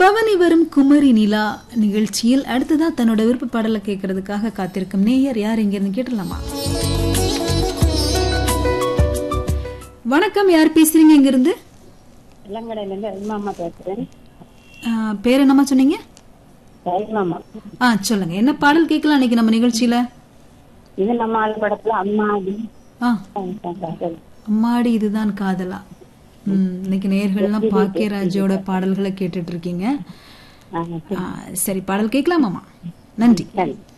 பவனி வரும் குமரி நிலா நிகழ்ச்சியில் அடுத்ததா தன்னோட விருப்ப பாடலை கேட்கறதுக்காக காத்திருக்கும் நேயர் யார் இங்க இருந்து கேட்டலாமா வணக்கம் யார் பேசுறீங்க இங்க இருந்து இளங்கடையில இருந்து அல்மாமா பேசுறேன் ஆ, பேர் என்னம்மா சொன்னீங்க அல்மாமா ஆ சொல்லுங்க என்ன பாடல் கேட்கலாம் இன்னைக்கு நம்ம நிகழ்ச்சியில இது நம்ம ஆள் படத்துல அம்மாடி ஆ பாடல். அம்மாடி இதுதான் காதலா ம், இன்னைக்கு நேயர்கள்லாம் பாக்கியராஜோட பாடல்களை கேட்டுட்டு இருக்கீங்க ஆ, ஆ, சரி பாடல் கேட்கலாமாமா நன்றி சரி